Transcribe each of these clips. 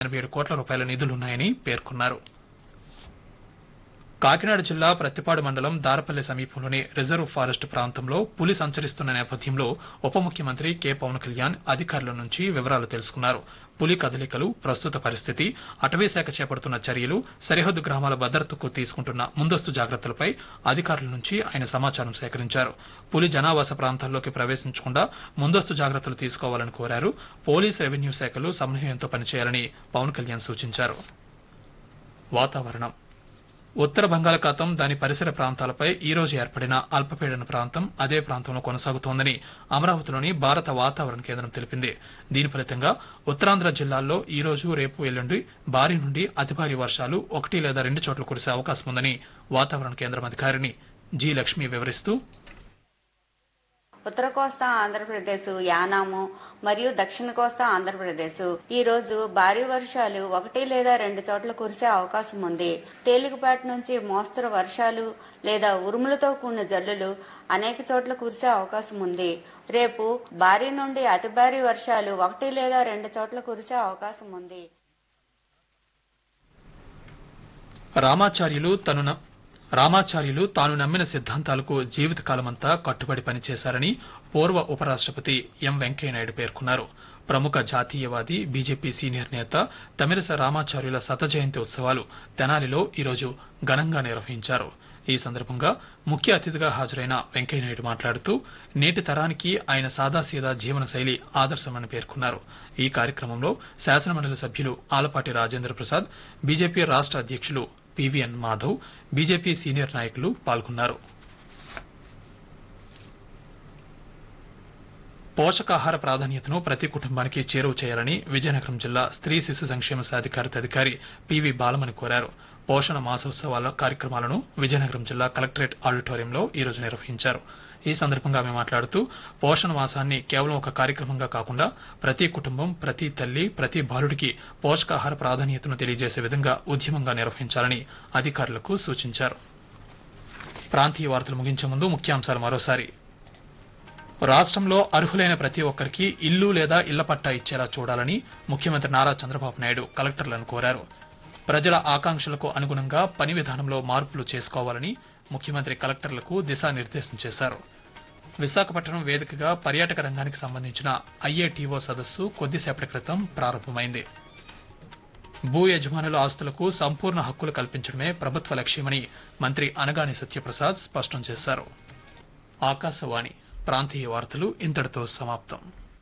ఎనభై ఏడు కోట్ల రూపాయల నిధులున్నాయని పేర్కొన్నారు కాకినాడ జిల్లా ప్రత్తిపాడు మండలం దారపల్లి సమీపంలోని రిజర్వ్ ఫారెస్ట్ ప్రాంతంలో పులి సంచరిస్తున్న నేపథ్యంలో ఉప ముఖ్యమంత్రి కె పవన్ కళ్యాణ్ అధికారుల నుంచి వివరాలు తెలుసుకున్నారు పులి కదలికలు ప్రస్తుత పరిస్థితి అటవీ శాఖ చేపడుతున్న చర్యలు సరిహద్దు గ్రామాల భద్రతకు తీసుకుంటున్న ముందస్తు జాగ్రత్తలపై అధికారుల నుంచి ఆయన సమాచారం సేకరించారు పులి జనావాస ప్రాంతాల్లోకి ప్రవేశించకుండా ముందస్తు జాగ్రత్తలు తీసుకోవాలని కోరారు పోలీస్ రెవెన్యూ శాఖలు సమన్వయంతో పనిచేయాలని పవన్ కళ్యాణ్ సూచించారు వాతావరణం ఉత్తర బంగాళాఖాతం దాని పరిసర ప్రాంతాలపై ఈ రోజు ఏర్పడిన అల్పపీడన ప్రాంతం అదే ప్రాంతంలో కొనసాగుతోందని అమరావతిలోని భారత వాతావరణ కేంద్రం తెలిపింది దీని ఫలితంగా ఉత్తరాంధ్ర జిల్లాల్లో ఈ రోజు రేపు ఎల్లుండి భారీ నుండి అతి భారీ వర్షాలు ఒకటి లేదా రెండు చోట్ల కురిసే అవకాశం ఉందని వాతావరణ కేంద్రం అధికారిని జి లక్ష్మి వివరిస్తూ ఉత్తర కోస్తా ఆంధ్రప్రదేశ్ యానాము మరియు దక్షిణ కోస్తా ఆంధ్రప్రదేశ్ ఈ రోజు భారీ వర్షాలు ఒకటి లేదా రెండు చోట్ల కురిసే అవకాశం ఉంది తేలికపాటి నుంచి మోస్తరు వర్షాలు లేదా ఉరుములతో కూడిన జల్లులు అనేక చోట్ల కురిసే అవకాశం ఉంది రేపు భారీ నుండి అతి భారీ వర్షాలు ఒకటి లేదా రెండు చోట్ల కురిసే అవకాశం ఉంది రామాచార్యులు తను న- రామాచార్యులు తాను నమ్మిన సిద్ధాంతాలకు జీవితకాలమంతా కట్టుబడి పనిచేశారని పూర్వ ఉపరాష్ట్రపతి ఎం వెంకయ్యనాయుడు పేర్కొన్నారు ప్రముఖ జాతీయవాది బీజేపీ సీనియర్ నేత తమిరస రామాచార్యుల శత జయంతి ఉత్సవాలు తెనాలిలో ఈరోజు ఘనంగా నిర్వహించారు ఈ సందర్భంగా ముఖ్య అతిథిగా హాజరైన వెంకయ్యనాయుడు మాట్లాడుతూ నేటి తరానికి ఆయన సాదాసీదా జీవన శైలి ఆదర్శమని పేర్కొన్నారు ఈ కార్యక్రమంలో శాసనమండలి సభ్యులు ఆలపాటి రాజేంద్ర ప్రసాద్ బీజేపీ రాష్ట్ర అధ్యక్షులు పివిఎన్ మాధవ్ బీజేపీ సీనియర్ నాయకులు పాల్గొన్నారు పోషకాహార ప్రాధాన్యతను ప్రతి కుటుంబానికి చేరువ చేయాలని విజయనగరం జిల్లా స్త్రీ శిశు సంక్షేమ సాధికారత అధికారి పివి బాలమని కోరారు పోషణ మాసోత్సవాల కార్యక్రమాలను విజయనగరం జిల్లా కలెక్టరేట్ ఆడిటోరియంలో ఈ రోజు నిర్వహించారు ఈ సందర్భంగా ఆమె మాట్లాడుతూ పోషణ మాసాన్ని కేవలం ఒక కార్యక్రమంగా కాకుండా ప్రతి కుటుంబం ప్రతి తల్లి ప్రతి బాలుడికి పోషకాహార ప్రాధాన్యతను తెలియజేసే విధంగా ఉద్యమంగా నిర్వహించాలని అధికారులకు సూచించారు ప్రాంతీయ వార్తలు ముగించే ముందు ముఖ్యాంశాలు మరోసారి రాష్ట్రంలో అర్హులైన ప్రతి ఒక్కరికి ఇల్లు లేదా ఇళ్ల పట్టా ఇచ్చేలా చూడాలని ముఖ్యమంత్రి నారా చంద్రబాబు నాయుడు కలెక్టర్లను కోరారు ప్రజల ఆకాంక్షలకు అనుగుణంగా పని విధానంలో మార్పులు చేసుకోవాలని ముఖ్యమంత్రి కలెక్టర్లకు దిశానిర్దేశం చేశారు విశాఖపట్నం వేదికగా పర్యాటక రంగానికి సంబంధించిన ఐఏటీఓ సదస్సు కొద్దిసేపటి క్రితం ప్రారంభమైంది భూ యజమానుల ఆస్తులకు సంపూర్ణ హక్కులు కల్పించడమే ప్రభుత్వ లక్ష్యమని మంత్రి అనగాని సత్యప్రసాద్ స్పష్టం చేశారు ఆకాశవాణి ప్రాంతీయ వార్తలు ఇంతటితో సమాప్తం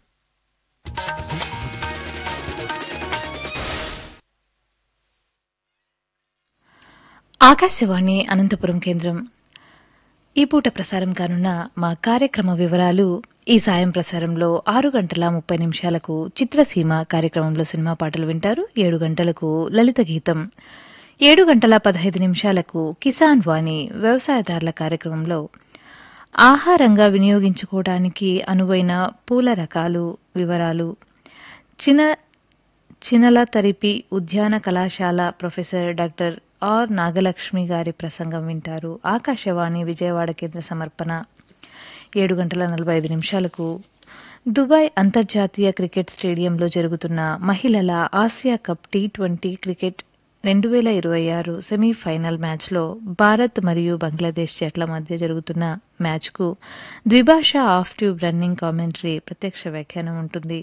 ఆకాశవాణి అనంతపురం కేంద్రం ఈ పూట ప్రసారం కానున్న మా కార్యక్రమ వివరాలు ఈ సాయం ప్రసారంలో ఆరు గంటల ముప్పై నిమిషాలకు చిత్రసీమ కార్యక్రమంలో సినిమా పాటలు వింటారు ఏడు గంటలకు లలిత గీతం ఏడు గంటల పదహైదు నిమిషాలకు కిసాన్ వాణి వ్యవసాయదారుల కార్యక్రమంలో ఆహారంగా వినియోగించుకోవడానికి అనువైన పూల రకాలు వివరాలు చిన చినల తరిపి ఉద్యాన కళాశాల ప్రొఫెసర్ డాక్టర్ ఆర్ నాగలక్ష్మి గారి ప్రసంగం వింటారు ఆకాశవాణి విజయవాడ కేంద్ర సమర్పణ ఏడు గంటల నలభై ఐదు నిమిషాలకు దుబాయ్ అంతర్జాతీయ క్రికెట్ స్టేడియంలో జరుగుతున్న మహిళల Asia cup T twenty cricket రెండు వేల ఇరవై ఆరు సెమీఫైనల్ మ్యాచ్లో భారత్ మరియు బంగ్లాదేశ్ జట్ల మధ్య జరుగుతున్న మ్యాచ్కు ద్విభాషా ఆఫ్ ట్యూబ్ రన్నింగ్ కామెంటరీ ప్రత్యక్ష వ్యాఖ్యానం ఉంటుంది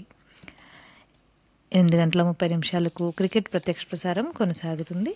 ఎనిమిది గంటల ముప్పై నిమిషాలకు క్రికెట్ ప్రత్యక్ష ప్రసారం కొనసాగుతుంది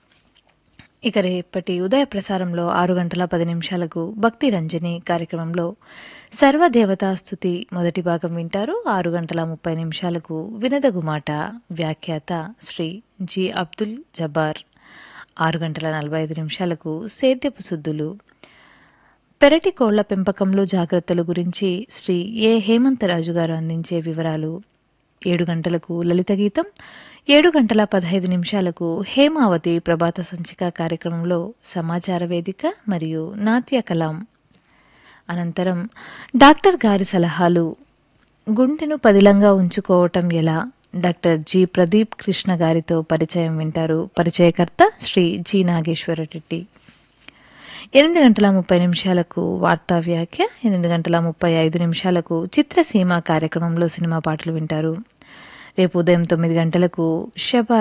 ఇక రేపటి ఉదయ ప్రసారంలో ఆరు గంటల పది నిమిషాలకు భక్తి రంజని కార్యక్రమంలో సర్వదేవతా స్థుతి మొదటి భాగం వింటారు ఆరు గంటల ముప్పై నిమిషాలకు వినదగు మాట వ్యాఖ్యాత శ్రీ జి అబ్దుల్ జబార్ ఆరు గంటల నలభై ఐదు నిమిషాలకు సేద్యపు సుద్దులు పెరటి కోళ్ల పెంపకంలో జాగ్రత్తల గురించి శ్రీ ఏ హేమంతరాజు గారు అందించే వివరాలు ఏడు గంటలకు లలిత గీతం ఏడు గంటల పదహైదు నిమిషాలకు హేమావతి ప్రభాత సంచిక కార్యక్రమంలో సమాచార వేదిక మరియు నాట్య కలాం అనంతరం డాక్టర్ గారి సలహాలు గుండెను పదిలంగా ఉంచుకోవటం ఎలా డాక్టర్ జి ప్రదీప్ కృష్ణ గారితో పరిచయం వింటారు పరిచయకర్త శ్రీ జి నాగేశ్వర రెడ్డి ఎనిమిది గంటల ముప్పై నిమిషాలకు వార్తా వ్యాఖ్య ఎనిమిది గంటల ముప్పై ఐదు నిమిషాలకు చిత్రసీమ కార్యక్రమంలో సినిమా పాటలు వింటారు రేపు ఉదయం తొమ్మిది గంటలకు షబా